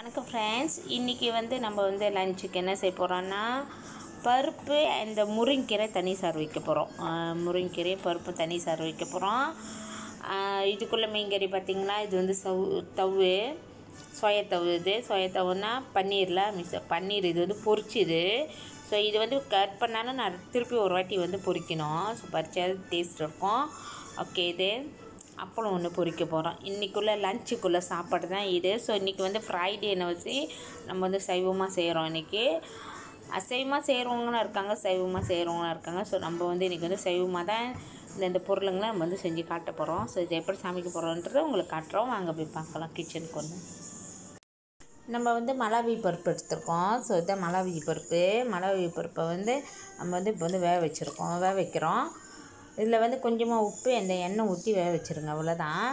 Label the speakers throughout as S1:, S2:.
S1: வணக்கம் ஃப்ரெண்ட்ஸ் இன்றைக்கி வந்து நம்ம வந்து லஞ்சுக்கு என்ன செய்ய போகிறோன்னா பருப்பு இந்த முருங்கீரை தனி சாறு வைக்க போகிறோம் முருங்கீரை பருப்பு தனி சாறு வைக்க போகிறோம் இதுக்குள்ளே மீன்கறி பார்த்திங்கன்னா இது வந்து சவு தவு சோயா தவு இது சோயா தவுன்னா பன்னீரில் மிஸ் பன்னீர் இது வந்து பொரிச்சுது ஸோ இது வந்து கட் பண்ணாலும் நான் திருப்பி ஒரு வாட்டி வந்து பொரிக்கணும் ஸோ பறிச்சா டேஸ்ட் இருக்கும் ஓகே இது அப்பளம் ஒன்று பொரிக்க போகிறோம் இன்றைக்குள்ளே லஞ்சுக்குள்ளே சாப்பாடு தான் இது ஸோ இன்றைக்கி வந்து ஃப்ரைடேனை வச்சு நம்ம வந்து சைவமாக செய்கிறோம் இன்றைக்கி அசைவமாக செய்கிறவங்களும் இருக்காங்க சைவமாக செய்கிறவங்களும் இருக்காங்க ஸோ நம்ம வந்து இன்றைக்கி வந்து சைவமாக தான் இந்த இந்த பொருளுங்களை நம்ம வந்து செஞ்சு காட்ட போகிறோம் ஸோ இதை எப்படி சமைக்க போகிறோன்றதை உங்களுக்கு காட்டுறோம் வாங்க போய் பார்க்கலாம் கிச்சனுக்கு ஒன்று நம்ம வந்து மலாவி பருப்பு எடுத்துருக்கோம் ஸோ இதான் மலாவி பருப்பு மலாவி பருப்பை வந்து நம்ம வந்து இப்போ வந்து வேக வச்சுருக்கோம் வேக வைக்கிறோம் இதில் வந்து கொஞ்சமாக உப்பு அந்த எண்ணெய் ஊற்றி வேக வச்சுருங்க அவ்வளோதான்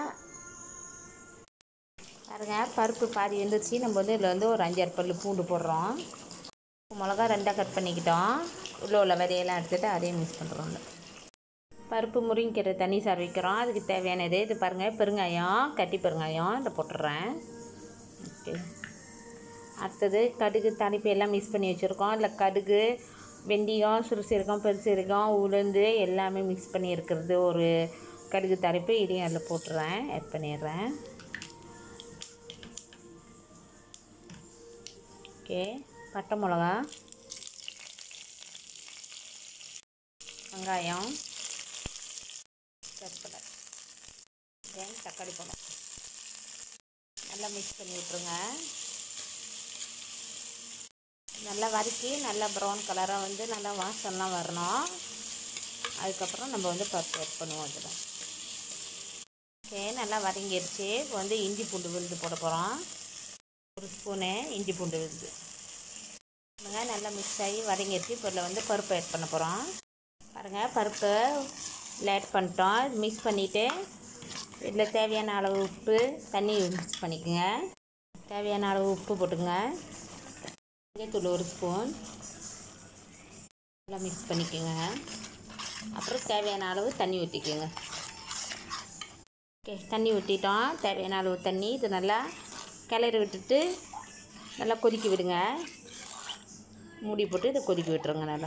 S1: பாருங்க பருப்பு பாதி வந்துருச்சு நம்ம வந்து இதில் வந்து ஒரு அஞ்சாறு பல் பூண்டு போடுறோம் மிளகா ரெண்டாக கட் பண்ணிக்கிட்டோம் உள்ள உள்ள விதையெல்லாம் எடுத்துகிட்டு அதையும் மிக்ஸ் பண்ணுறோம் பருப்பு முருங்கிற தண்ணி சார் வைக்கிறோம் அதுக்கு தேவையானது இது பாருங்கள் பெருங்காயம் கட்டி பெருங்காயம் இதை போட்டுடுறேன் ஓகே அடுத்தது கடுகு தனிப்பு எல்லாம் மிக்ஸ் பண்ணி வச்சுருக்கோம் இல்லை கடுகு வெந்தயம் சிறுசீரகம் பெருசீரகம் உளுந்து எல்லாமே மிக்ஸ் பண்ணி இருக்கிறது ஒரு கடுகு தனிப்பு இதையும் அதில் போட்டுறேன் ஆட் பண்ணிடுறேன் ஓகே பட்டை மிளகா வெங்காயம் கருப்படை தென் தக்காளி பழம் நல்லா மிக்ஸ் பண்ணி விட்ருங்க நல்லா வதக்கி நல்லா ப்ரௌன் கலராக வந்து நல்லா வாசம்லாம் வரணும் அதுக்கப்புறம் நம்ம வந்து பருப்பு ஆட் பண்ணுவோம் அதில் ஓகே நல்லா வதங்கிடுச்சு இப்போ வந்து இஞ்சி பூண்டு விழுது போட போகிறோம் ஒரு ஸ்பூனு இஞ்சி பூண்டு விழுது நல்லா மிக்ஸ் ஆகி வதங்கிடுச்சு இப்போ இதில் வந்து பருப்பு ஆட் பண்ண போகிறோம் பாருங்கள் பருப்பு இதில் ஆட் பண்ணிட்டோம் மிக்ஸ் பண்ணிவிட்டு இதில் தேவையான அளவு உப்பு தண்ணி மிக்ஸ் பண்ணிக்கோங்க தேவையான அளவு உப்பு போட்டுக்கோங்க மஞ்சத்தூள் ஒரு ஸ்பூன் நல்லா மிக்ஸ் பண்ணிக்கோங்க அப்புறம் தேவையான அளவு தண்ணி ஊற்றிக்கோங்க ஓகே தண்ணி ஊற்றிட்டோம் தேவையான அளவு தண்ணி இது நல்லா கிளறி விட்டுட்டு நல்லா கொதிக்க விடுங்க மூடி போட்டு இதை கொதிக்க விட்டுருங்க நல்லா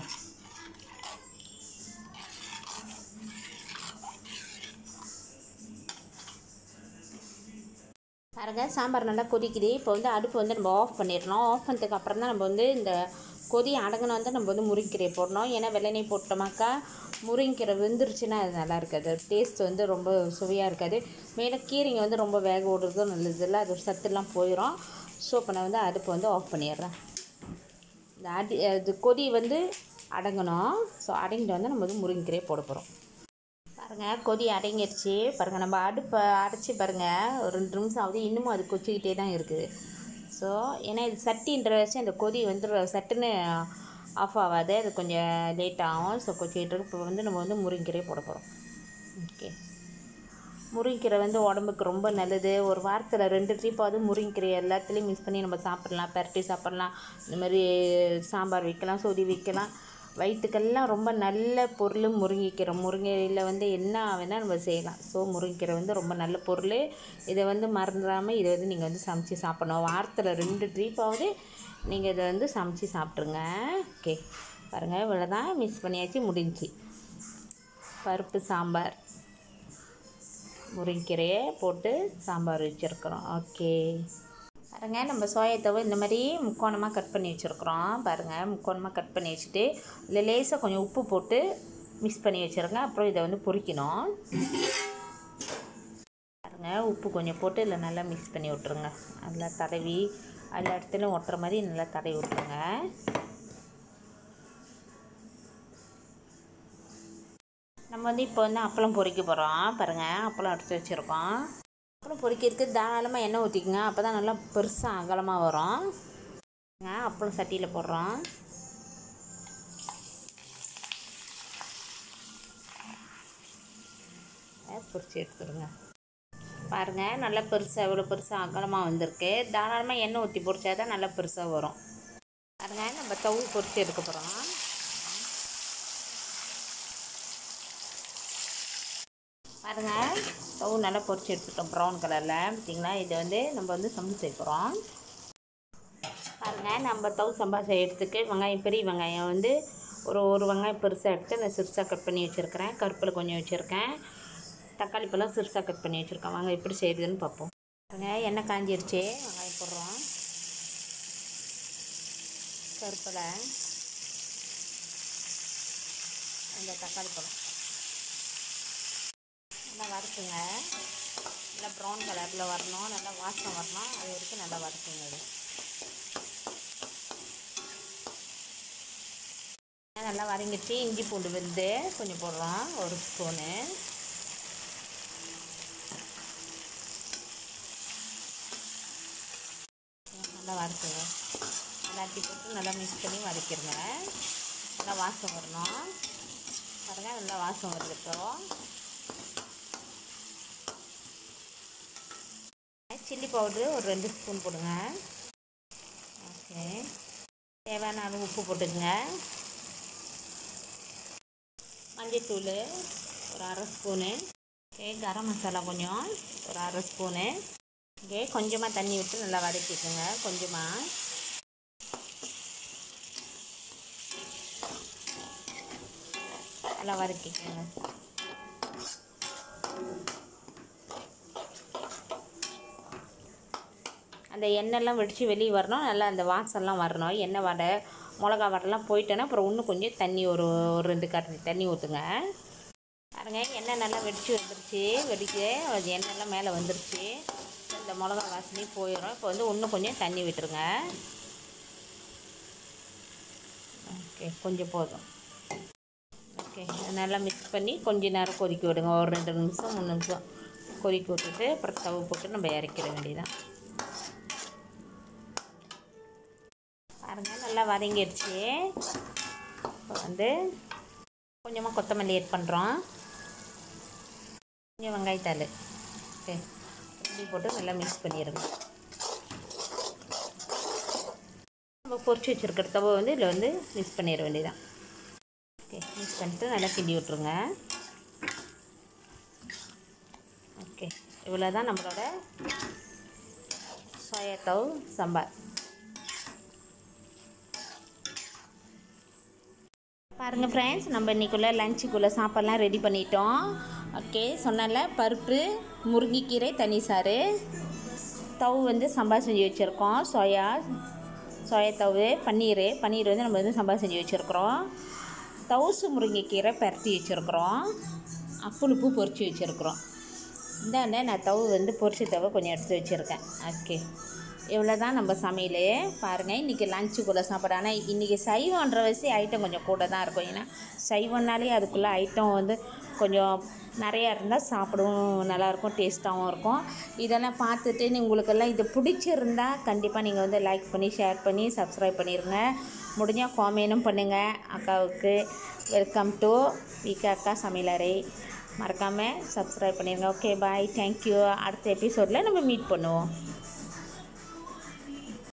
S1: பாருங்க சாம்பார் நல்லா கொதிக்குது இப்போ வந்து அடுப்பு வந்து நம்ம ஆஃப் பண்ணிடணும் ஆஃப் பண்ணதுக்கு அப்புறம் தான் நம்ம வந்து இந்த கொதி அடங்கின வந்து நம்ம வந்து முருங்கீரை போடணும் ஏன்னா வெள்ளநெய் போட்டோமாக்கா முருங்கீரை வெந்துருச்சுன்னா அது நல்லா இருக்காது டேஸ்ட் வந்து ரொம்ப சுவையாக இருக்காது மேலே கீரைங்க வந்து ரொம்ப வேக விடுறதும் நல்லது இல்லை அது சத்துலாம் போயிடும் ஸோ இப்போ நான் வந்து அடுப்பு வந்து ஆஃப் பண்ணிடுறேன் இந்த அடி இது கொதி வந்து அடங்கணும் ஸோ அடங்கிட்டு வந்து நம்ம வந்து முருங்கீரையை போட போகிறோம் பாருங்கள் கொதி அடங்கிடுச்சு பாருங்கள் நம்ம அடுப்பை அடைச்சி பாருங்கள் ஒரு ரெண்டு நிமிஷம் ஆகுது இன்னமும் அது கொச்சிக்கிட்டே தான் இருக்குது ஸோ ஏன்னா இது சட்டின்ற வச்சு அந்த கொதி வந்து சட்டுன்னு ஆஃப் ஆகாது அது கொஞ்சம் லேட் ஆகும் ஸோ கொச்சிக்கிட்டு இப்போ வந்து நம்ம வந்து முருங்கீரை போட போகிறோம் ஓகே முருங்கீரை வந்து உடம்புக்கு ரொம்ப நல்லது ஒரு வாரத்தில் ரெண்டு ட்ரிப்பாவது முருங்கீரை எல்லாத்துலேயும் மிக்ஸ் பண்ணி நம்ம சாப்பிட்லாம் பரட்டி சாப்பிட்லாம் இந்த மாதிரி சாம்பார் வைக்கலாம் சொதி வைக்கலாம் வயிற்றுக்கெல்லாம் ரொம்ப நல்ல பொருள் முருங்கைக்கீரை முருங்கையில் வந்து என்ன வேணால் நம்ம செய்யலாம் ஸோ முருங்கைக்கீரை வந்து ரொம்ப நல்ல பொருள் இதை வந்து மறந்துடாமல் இதை வந்து நீங்கள் வந்து சமைச்சு சாப்பிடணும் வாரத்தில் ரெண்டு ட்ரீப்பாவது நீங்கள் இதை வந்து சமைச்சு சாப்பிட்ருங்க ஓகே பாருங்கள் இவ்வளோ தான் மிக்ஸ் பண்ணியாச்சு முடிஞ்சு பருப்பு சாம்பார் முருங்கைக்கீரையை போட்டு சாம்பார் வச்சுருக்குறோம் ஓகே பாருங்கள் நம்ம சோயத்தவை இந்த மாதிரி முக்கோணமாக கட் பண்ணி வச்சுருக்குறோம் பாருங்கள் முக்கோணமாக கட் பண்ணி வச்சுட்டு இதில் லேசாக கொஞ்சம் உப்பு போட்டு மிக்ஸ் பண்ணி வச்சுருங்க அப்புறம் இதை வந்து பொரிக்கணும் பாருங்கள் உப்பு கொஞ்சம் போட்டு இதில் நல்லா மிக்ஸ் பண்ணி விட்ருங்க நல்லா தடவி எல்லா இடத்துலையும் ஒட்டுற மாதிரி நல்லா தடவி விட்ருங்க நம்ம வந்து இப்போ வந்து அப்பளம் பொரிக்க போகிறோம் பாருங்கள் அப்பளம் எடுத்து வச்சுருக்கோம் அப்புறம் பொரிக்கிறதுக்கு தாராளமாக எண்ணெய் ஊற்றிக்கங்க அப்போ தான் நல்லா பெருசாக அகலமாக வரும் அப்பளம் சட்டியில் போடுறோம் பொரிச்சு எடுத்துருங்க பாருங்கள் நல்லா பெருசாக எவ்வளோ பெருசாக அகலமாக வந்திருக்கு தாராளமாக எண்ணெய் ஊற்றி பொரிச்சா தான் நல்லா பெருசாக வரும் பாருங்கள் நம்ம தவு பொரிச்சு எடுக்க போகிறோம் பாருங்கள் ஸ்டவ் நல்லா பொரிச்சு எடுத்துட்டோம் ப்ரௌன் கலரில் பார்த்திங்களா இதை வந்து நம்ம வந்து சமைச்சு சேர்க்குறோம் பாருங்கள் நம்ம தவு சம்பா செய்யறதுக்கு வெங்காயம் பெரிய வெங்காயம் வந்து ஒரு ஒரு வெங்காயம் பெருசாக எடுத்து நான் சிறுசாக கட் பண்ணி வச்சுருக்கிறேன் கருப்பில் கொஞ்சம் வச்சுருக்கேன் தக்காளி பழம் சிறுசாக கட் பண்ணி வச்சுருக்கேன் வாங்க எப்படி செய்யுதுன்னு பார்ப்போம் பாருங்க எண்ணெய் காஞ்சிருச்சு வெங்காயம் போடுறோம் கருப்பில் அந்த தக்காளி பழம் நல்லா வறுக்குங்க நல்லா ப்ரௌன் கலரில் வரணும் நல்லா வாசம் வரணும் அது வரைக்கும் நல்லா வறுக்குங்க அது நல்லா வதங்கிட்டு இஞ்சி பூண்டு வந்து கொஞ்சம் போடுறோம் ஒரு ஸ்பூனு நல்லா வறுக்குங்க நல்லா அட்டி போட்டு நல்லா மிக்ஸ் பண்ணி வதக்கிடுங்க நல்லா வாசம் வரணும் பாருங்கள் நல்லா வாசம் வருது இப்போ சில்லி பவுட்ரு ஒரு ரெண்டு ஸ்பூன் போடுங்க ஓகே தேவையான அளவு உப்பு போட்டுக்கங்க மஞ்சத்தூள் ஒரு அரை ஸ்பூனு ஓகே கரம் மசாலா கொஞ்சம் ஒரு அரை ஸ்பூனு ஓகே கொஞ்சமாக தண்ணி விட்டு நல்லா வதக்கிக்கோங்க கொஞ்சமாக நல்லா வதக்கிக்கோங்க அந்த எண்ணெய்லாம் வெடித்து வெளியே வரணும் நல்லா அந்த வாசம்லாம் வரணும் எண்ணெய் வடை மிளகா வடைலாம் போயிட்டேன்னா அப்புறம் இன்னும் கொஞ்சம் தண்ணி ஒரு ஒரு ரெண்டு கரண்டி தண்ணி ஊற்றுங்க பாருங்க எண்ணெய் நல்லா வெடித்து வந்துருச்சு வெடிக்க அது எண்ணெய்லாம் மேலே வந்துருச்சு இந்த மிளகா வாசனையும் போயிடும் இப்போ வந்து இன்னும் கொஞ்சம் தண்ணி விட்டுருங்க ஓகே கொஞ்சம் போதும் ஓகே நல்லா மிக்ஸ் பண்ணி கொஞ்ச நேரம் கொதிக்க விடுங்க ஒரு ரெண்டு நிமிஷம் மூணு நிமிஷம் கொதிக்க விட்டுட்டு அப்புறம் தவு போட்டு நம்ம இறக்கிட வேண்டியதான் பாருங்கள் நல்லா வதங்கிடுச்சு இப்போ வந்து கொஞ்சமாக கொத்தமல்லி ஆட் பண்ணுறோம் கொஞ்சம் வெங்காயத்தாள் ஓகே இப்படி போட்டு நல்லா மிக்ஸ் பண்ணிடுங்க நம்ம பொரிச்சு வச்சுருக்கிற தவை வந்து இதில் வந்து மிக்ஸ் பண்ணிட வேண்டியதான் ஓகே மிக்ஸ் பண்ணிட்டு நல்லா கிண்டி விட்ருங்க ஓகே இவ்வளோ தான் நம்மளோட சோயா தவு சாம்பார் பாருங்கள் ஃப்ரெண்ட்ஸ் நம்ம இன்றைக்குள்ளே லஞ்சுக்குள்ளே சாப்பாடெலாம் ரெடி பண்ணிட்டோம் ஓகே சொன்னால பருப்பு முருங்கைக்கீரை தனி சாறு தவு வந்து சம்பா செஞ்சு வச்சுருக்கோம் சோயா சோயா தவு பன்னீர் பன்னீர் வந்து நம்ம வந்து சம்பா செஞ்சு வச்சுருக்குறோம் தவுசு முருங்கைக்கீரை பரட்டி வச்சுருக்குறோம் அப்புளுப்பு பொரிச்சு வச்சுருக்குறோம் இந்தாண்ட நான் தவு வந்து பொரிச்ச தவை கொஞ்சம் எடுத்து வச்சுருக்கேன் ஓகே இவ்வளோ தான் நம்ம சமையல் பாருங்கள் இன்றைக்கி லஞ்சுக்குள்ளே சாப்பாடு ஆனால் இன்றைக்கி சைவன்ற வயசு ஐட்டம் கொஞ்சம் கூட தான் இருக்கும் ஏன்னா சைவம்னாலே அதுக்குள்ளே ஐட்டம் வந்து கொஞ்சம் நிறையா இருந்தால் சாப்பிடவும் நல்லாயிருக்கும் டேஸ்ட்டாகவும் இருக்கும் இதெல்லாம் பார்த்துட்டு நீ உங்களுக்கெல்லாம் இது பிடிச்சிருந்தா கண்டிப்பாக நீங்கள் வந்து லைக் பண்ணி ஷேர் பண்ணி சப்ஸ்கிரைப் பண்ணிடுங்க முடிஞ்சால் காமெண்டும் பண்ணுங்கள் அக்காவுக்கு வெல்கம் டு விகே அக்கா சமையலறை மறக்காமல் சப்ஸ்கிரைப் பண்ணிடுங்க ஓகே பாய் தேங்க்யூ அடுத்த எபிசோடில் நம்ம மீட் பண்ணுவோம்